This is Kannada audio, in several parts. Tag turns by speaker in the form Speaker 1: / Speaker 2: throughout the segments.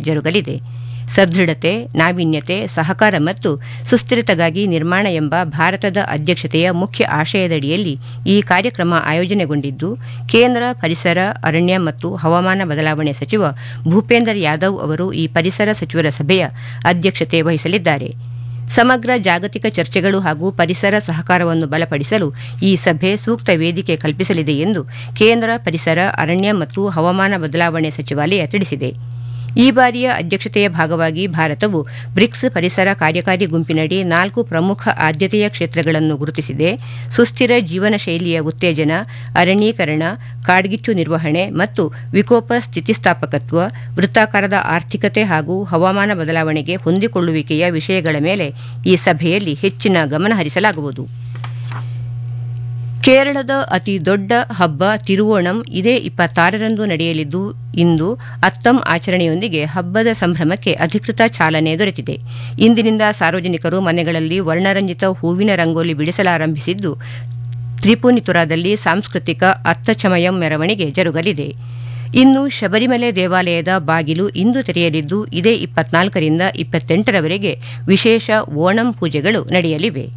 Speaker 1: ಜರುಗಲಿದೆ ಸದೃಢತೆ ನಾವೀನ್ಯತೆ ಸಹಕಾರ ಮತ್ತು ಸುಸ್ಥಿರತೆಗಾಗಿ ನಿರ್ಮಾಣ ಎಂಬ ಭಾರತದ ಅಧ್ಯಕ್ಷತೆಯ ಮುಖ್ಯ ಆಶಯದಡಿಯಲ್ಲಿ ಈ ಕಾರ್ಯಕ್ರಮ ಆಯೋಜನೆಗೊಂಡಿದ್ದು ಕೇಂದ್ರ ಪರಿಸರ ಅರಣ್ಯ ಮತ್ತು ಹವಾಮಾನ ಬದಲಾವಣೆ ಸಚಿವ ಭೂಪೇಂದರ್ ಯಾದವ್ ಅವರು ಈ ಪರಿಸರ ಸಚಿವರ ಸಭೆಯ ಅಧ್ಯಕ್ಷತೆ ವಹಿಸಲಿದ್ದಾರೆ ಸಮಗ್ರ ಜಾಗತಿಕ ಚರ್ಚೆಗಳು ಹಾಗೂ ಪರಿಸರ ಸಹಕಾರವನ್ನು ಬಲಪಡಿಸಲು ಈ ಸಭೆ ಸೂಕ್ತ ವೇದಿಕೆ ಕಲ್ಪಿಸಲಿದೆ ಎಂದು ಕೇಂದ್ರ ಪರಿಸರ ಅರಣ್ಯ ಮತ್ತು ಹವಾಮಾನ ಬದಲಾವಣೆ ಸಚಿವಾಲಯ ತಿಳಿಸಿದೆ ಈ ಬಾರಿಯ ಅಧ್ಯಕ್ಷತೆಯ ಭಾಗವಾಗಿ ಭಾರತವು ಬ್ರಿಕ್ಸ್ ಪರಿಸರ ಕಾರ್ಯಕಾರಿ ಗುಂಪಿನಡಿ ನಾಲ್ಕು ಪ್ರಮುಖ ಆದ್ಯತೆಯ ಕ್ಷೇತ್ರಗಳನ್ನು ಗುರುತಿಸಿದೆ ಸುಸ್ಥಿರ ಜೀವನ ಶೈಲಿಯ ಉತ್ತೇಜನ ಅರಣ್ಯೀಕರಣ ಕಾಡ್ಗಿಚ್ಚು ನಿರ್ವಹಣೆ ಮತ್ತು ವಿಕೋಪ ಸ್ಥಿತಿಸ್ಥಾಪಕತ್ವ ವೃತ್ತಾಕಾರದ ಆರ್ಥಿಕತೆ ಹಾಗೂ ಹವಾಮಾನ ಬದಲಾವಣೆಗೆ ಹೊಂದಿಕೊಳ್ಳುವಿಕೆಯ ವಿಷಯಗಳ ಮೇಲೆ ಈ ಸಭೆಯಲ್ಲಿ ಹೆಚ್ಚಿನ ಗಮನ ಹರಿಸಲಾಗುವುದು ಕೇರಳದ ಅತಿ ದೊಡ್ಡ ಹಬ್ಬ ತಿರುವೋಣಂ ಇದೇ ಇಪ್ಪತ್ತಾರರಂದು ನಡೆಯಲಿದ್ದು ಇಂದು ಅತ್ತಂ ಆಚರಣೆಯೊಂದಿಗೆ ಹಬ್ಬದ ಸಂಭ್ರಮಕ್ಕೆ ಅಧಿಕೃತ ಚಾಲನೆ ದೊರೆತಿದೆ ಇಂದಿನಿಂದ ಸಾರ್ವಜನಿಕರು ಮನೆಗಳಲ್ಲಿ ವರ್ಣರಂಜಿತ ಹೂವಿನ ರಂಗೋಲಿ ಬಿಡಿಸಲಾರಂಭಿಸಿದ್ದು ತ್ರಿಪುನಿತುರಾದಲ್ಲಿ ಸಾಂಸ್ಕೃತಿಕ ಅತ್ತಚಮಯಂ ಮೆರವಣಿಗೆ ಜರುಗಲಿದೆ ಇನ್ನು ಶಬರಿಮಲೆ ದೇವಾಲಯದ ಬಾಗಿಲು ಇಂದು ತೆರೆಯಲಿದ್ದು ಇದೇ ಇಪ್ಪತ್ನಾಲ್ಕರಿಂದ ಇಪ್ಪತ್ತೆಂಟರವರೆಗೆ ವಿಶೇಷ ಓಣಂ ಪೂಜೆಗಳು ನಡೆಯಲಿವೆ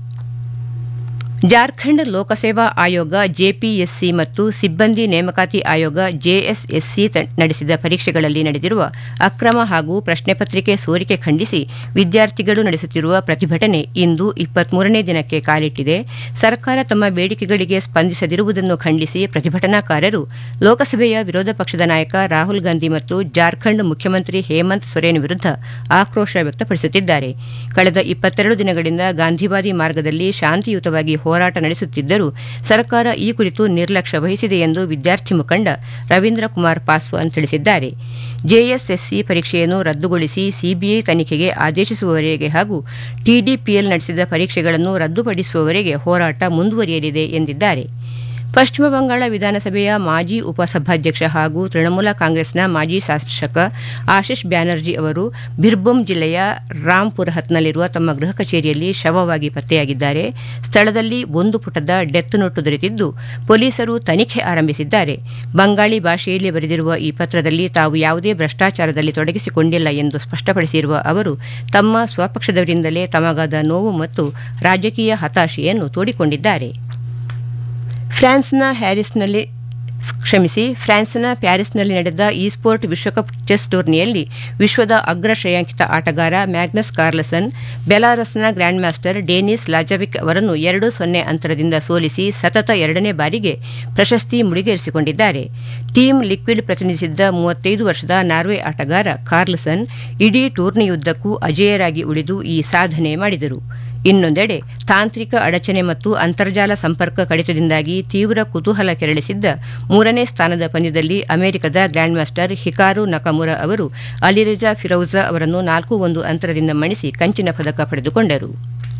Speaker 1: ಜಾರ್ಖಂಡ್ ಲೋಕಸೇವಾ ಆಯೋಗ ಜೆಪಿಎಸ್ಸಿ ಮತ್ತು ಸಿಬ್ಬಂದಿ ನೇಮಕಾತಿ ಆಯೋಗ ಜೆಎಸ್ಎಸ್ಸಿ ನಡೆಸಿದ ಪರೀಕ್ಷೆಗಳಲ್ಲಿ ನಡೆದಿರುವ ಅಕ್ರಮ ಹಾಗೂ ಪ್ರಶ್ನೆ ಪತ್ರಿಕೆ ಸೋರಿಕೆ ಖಂಡಿಸಿ ವಿದ್ಯಾರ್ಥಿಗಳು ನಡೆಸುತ್ತಿರುವ ಪ್ರತಿಭಟನೆ ಇಂದು ಇಪ್ಪತ್ಮೂರನೇ ದಿನಕ್ಕೆ ಕಾಲಿಟ್ಟಿದೆ ಸರ್ಕಾರ ತಮ್ಮ ಬೇಡಿಕೆಗಳಿಗೆ ಸ್ಪಂದಿಸದಿರುವುದನ್ನು ಖಂಡಿಸಿ ಪ್ರತಿಭಟನಾಕಾರರು ಲೋಕಸಭೆಯ ವಿರೋಧ ಪಕ್ಷದ ನಾಯಕ ರಾಹುಲ್ ಗಾಂಧಿ ಮತ್ತು ಜಾರ್ಖಂಡ್ ಮುಖ್ಯಮಂತ್ರಿ ಹೇಮಂತ್ ಸೊರೇನ್ ವಿರುದ್ಧ ಆಕ್ರೋಶ ವ್ಯಕ್ತಪಡಿಸುತ್ತಿದ್ದಾರೆ ಕಳೆದ ಇಪ್ಪತ್ತೆರಡು ದಿನಗಳಿಂದ ಗಾಂಧಿವಾದಿ ಮಾರ್ಗದಲ್ಲಿ ಶಾಂತಿಯುತವಾಗಿ ಹೋರಾಟ ನಡೆಸುತ್ತಿದ್ದರೂ ಸರ್ಕಾರ ಈ ಕುರಿತು ನಿರ್ಲಕ್ಷ್ಯ ವಹಿಸಿದೆ ಎಂದು ವಿದ್ಯಾರ್ಥಿ ಮುಖಂಡ ರವೀಂದ್ರ ಕುಮಾರ್ ಪಾಸ್ವಾನ್ ತಿಳಿಸಿದ್ದಾರೆ ಜೆಎಸ್ಎಸ್ಸಿ ಪರೀಕ್ಷೆಯನ್ನು ರದ್ದುಗೊಳಿಸಿ ಸಿಬಿಐ ತನಿಖೆಗೆ ಆದೇಶಿಸುವವರೆಗೆ ಹಾಗೂ ಟಿಡಿಪಿಎಲ್ ನಡೆಸಿದ ಪರೀಕ್ಷೆಗಳನ್ನು ರದ್ದುಪಡಿಸುವವರೆಗೆ ಹೋರಾಟ ಮುಂದುವರಿಯಲಿದೆ ಎಂದಿದ್ದಾರೆ ಪಶ್ಚಿಮ ಬಂಗಾಳ ವಿಧಾನಸಭೆಯ ಮಾಜಿ ಉಪಸಭಾಧ್ಯಕ್ಷ ಹಾಗೂ ತೃಣಮೂಲ ಕಾಂಗ್ರೆಸ್ನ ಮಾಜಿ ಶಾಸಕ ಆಶಿಷ್ ಬ್ಯಾನರ್ಜಿ ಅವರು ಬಿರ್ಭೂಮ್ ಜಿಲ್ಲೆಯ ರಾಂಪುರಹತ್ನಲ್ಲಿರುವ ತಮ್ಮ ಗೃಹ ಕಚೇರಿಯಲ್ಲಿ ಶವವಾಗಿ ಪತ್ತೆಯಾಗಿದ್ದಾರೆ ಸ್ಥಳದಲ್ಲಿ ಒಂದು ಪುಟದ ಡೆತ್ ನೋಟು ದೊರೆತಿದ್ದು ಪೊಲೀಸರು ತನಿಖೆ ಆರಂಭಿಸಿದ್ದಾರೆ ಬಂಗಾಳಿ ಭಾಷೆಯಲ್ಲಿ ಬರೆದಿರುವ ಈ ಪತ್ರದಲ್ಲಿ ತಾವು ಯಾವುದೇ ಭ್ರಷ್ಟಾಚಾರದಲ್ಲಿ ತೊಡಗಿಸಿಕೊಂಡಿಲ್ಲ ಎಂದು ಸ್ಪಷ್ಟಪಡಿಸಿರುವ ಅವರು ತಮ್ಮ ಸ್ವಪಕ್ಷದವರಿಂದಲೇ ತಮಗಾದ ನೋವು ಮತ್ತು ರಾಜಕೀಯ ಹತಾಶೆಯನ್ನು ತೋಡಿಕೊಂಡಿದ್ದಾರೆ ಫ್ರಾನ್ಸ್ನ ಹ್ಯಾರಿಸ್ನಲ್ಲಿ ಕ್ಷಮಿಸಿ ಫ್ರಾನ್ಸ್ನ ಪ್ಯಾರಿಸ್ನಲ್ಲಿ ನಡೆದ ಈ ಸ್ಪೋರ್ಟ್ ವಿಶ್ವಕಪ್ ಚೆಸ್ ಟೂರ್ನಿಯಲ್ಲಿ ವಿಶ್ವದ ಅಗ್ರ ಶ್ರೇಯಾಂಕಿತ ಆಟಗಾರ ಮ್ಯಾಗ್ನಸ್ ಕಾರ್ಲಸನ್ ಬೆಲಾರಸ್ನ ಗ್ರ್ಯಾಂಡ್ ಮಾಸ್ಟರ್ ಡೇನಿಸ್ ಲಾಜವಿಕ್ ಅವರನ್ನು ಎರಡು ಸೊನ್ನೆ ಅಂತರದಿಂದ ಸೋಲಿಸಿ ಸತತ ಎರಡನೇ ಬಾರಿಗೆ ಪ್ರಶಸ್ತಿ ಮುಡಿಗೇರಿಸಿಕೊಂಡಿದ್ದಾರೆ ಟೀಮ್ ಲಿಕ್ವಿಡ್ ಪ್ರತಿನಿಧಿಸಿದ್ದ ಮೂವತ್ತೈದು ವರ್ಷದ ನಾರ್ವೆ ಆಟಗಾರ ಕಾರ್ಲಸನ್ ಇಡೀ ಟೂರ್ನಿಯುದ್ದಕ್ಕೂ ಅಜೇಯರಾಗಿ ಉಳಿದು ಈ ಸಾಧನೆ ಮಾಡಿದರು ಇನ್ನೊಂದೆಡೆ ತಾಂತ್ರಿಕ ಅಡಚಣೆ ಮತ್ತು ಅಂತರ್ಜಾಲ ಸಂಪರ್ಕ ಕಡಿತದಿಂದಾಗಿ ತೀವ್ರ ಕುತೂಹಲ ಕೆರಳಿಸಿದ್ದ ಮೂರನೇ ಸ್ಥಾನದ ಪಂದ್ಯದಲ್ಲಿ ಅಮೆರಿಕದ ಗ್ರ್ಯಾಂಡ್ ಮಾಸ್ಟರ್ ಹಿಕಾರು ನಕಮುರ ಅವರು ಅಲಿರೆಜಾ ಫಿರೌಜಾ ಅವರನ್ನು ನಾಲ್ಕು ಒಂದು ಅಂತರದಿಂದ ಮಣಿಸಿ ಕಂಚಿನ ಪದಕ ಪಡೆದುಕೊಂಡರು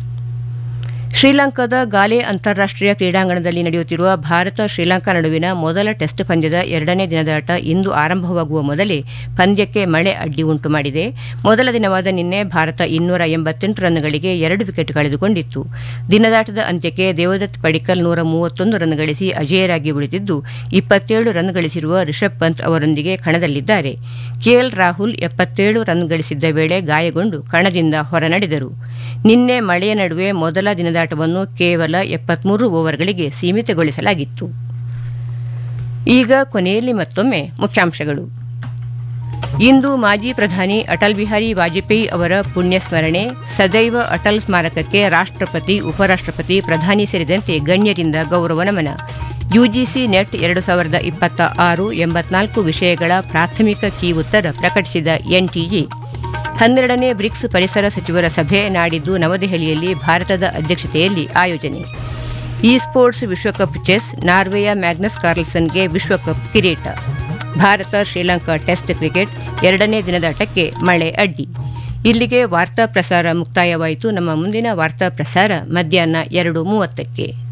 Speaker 1: ಶ್ರೀಲಂಕಾದ ಗಾಲೆ ಅಂತಾರಾಷ್ಟೀಯ ಕ್ರೀಡಾಂಗಣದಲ್ಲಿ ನಡೆಯುತ್ತಿರುವ ಭಾರತ ಶ್ರೀಲಂಕಾ ನಡುವಿನ ಮೊದಲ ಟೆಸ್ಟ್ ಪಂದ್ಯದ ಎರಡನೇ ದಿನದಾಟ ಇಂದು ಆರಂಭವಾಗುವ ಮೊದಲೇ ಪಂದ್ಯಕ್ಕೆ ಮಳೆ ಅಡ್ಡಿ ಉಂಟು ಮಾಡಿದೆ ಮೊದಲ ದಿನವಾದ ನಿನ್ನೆ ಭಾರತ ಇನ್ನೂರ ಎಂಬತ್ತೆಂಟು ರನ್ಗಳಿಗೆ ಎರಡು ವಿಕೆಟ್ ಕಳೆದುಕೊಂಡಿತ್ತು ದಿನದಾಟದ ಅಂತ್ಯಕ್ಕೆ ದೇವದತ್ ಪಡಿಕಲ್ ನೂರ ಮೂವತ್ತೊಂದು ರನ್ ಗಳಿಸಿ ಅಜೇಯರಾಗಿ ಉಳಿದಿದ್ದು ಇಪ್ಪತ್ತೇಳು ರನ್ ಗಳಿಸಿರುವ ರಿಷಬ್ ಪಂತ್ ಅವರೊಂದಿಗೆ ಕಣದಲ್ಲಿದ್ದಾರೆ ಕೆಎಲ್ ರಾಹುಲ್ ಎಪ್ಪತ್ತೇಳು ರನ್ ಗಳಿಸಿದ್ದ ವೇಳೆ ಗಾಯಗೊಂಡು ಕಣದಿಂದ ಹೊರನಡೆದರು ನಿನ್ನೆ ಮಳೆಯ ನಡುವೆ ಮೊದಲ ದಿನದಾಟವನ್ನು ಕೇವಲ ಎಪ್ಪತ್ಮೂರು ಓವರ್ಗಳಿಗೆ ಸೀಮಿತಗೊಳಿಸಲಾಗಿತ್ತು ಈಗ ಕೊನೆಯಲ್ಲಿ ಮತ್ತೊಮ್ಮೆ ಮುಖ್ಯಾಂಶಗಳು ಇಂದು ಮಾಜಿ ಪ್ರಧಾನಿ ಅಟಲ್ ಬಿಹಾರಿ ವಾಜಪೇಯಿ ಅವರ ಪುಣ್ಯ ಸ್ಮರಣೆ ಸದೈವ ಅಟಲ್ ಸ್ಮಾರಕಕ್ಕೆ ರಾಷ್ಟ್ರಪತಿ ಉಪರಾಷ್ಟ್ರಪತಿ ಪ್ರಧಾನಿ ಸೇರಿದಂತೆ ಗಣ್ಯರಿಂದ ಗೌರವ ನಮನ ಯುಜಿಸಿ ನೆಟ್ ಎರಡು ಸಾವಿರದ ಇಪ್ಪತ್ತ ಆರು ಎಂಬತ್ನಾಲ್ಕು ವಿಷಯಗಳ ಪ್ರಾಥಮಿಕ ಕೀ ಉತ್ತರ ಪ್ರಕಟಿಸಿದ ಎನ್ಟಿಎ ಹನ್ನೆರಡನೇ ಬ್ರಿಕ್ಸ್ ಪರಿಸರ ಸಚಿವರ ಸಭೆ ನಾಡಿದ್ದು ನವದೆಹಲಿಯಲ್ಲಿ ಭಾರತದ ಅಧ್ಯಕ್ಷತೆಯಲ್ಲಿ ಆಯೋಜನೆ ಇ ಸ್ಪೋರ್ಟ್ಸ್ ವಿಶ್ವಕಪ್ ಚೆಸ್ ನಾರ್ವೆಯ ಮ್ಯಾಗ್ನಸ್ ಕಾರ್ಲ್ಸನ್ಗೆ ವಿಶ್ವಕಪ್ ಕಿರೀಟ ಭಾರತ ಶ್ರೀಲಂಕಾ ಟೆಸ್ಟ್ ಕ್ರಿಕೆಟ್ ಎರಡನೇ ದಿನದಾಟಕ್ಕೆ ಮಳೆ ಅಡ್ಡಿ ಇಲ್ಲಿಗೆ ವಾರ್ತಾ ಪ್ರಸಾರ ಮುಕ್ತಾಯವಾಯಿತು ನಮ್ಮ ಮುಂದಿನ ವಾರ್ತಾ ಪ್ರಸಾರ ಮಧ್ಯಾಹ್ನ ಎರಡು ಮೂವತ್ತಕ್ಕೆ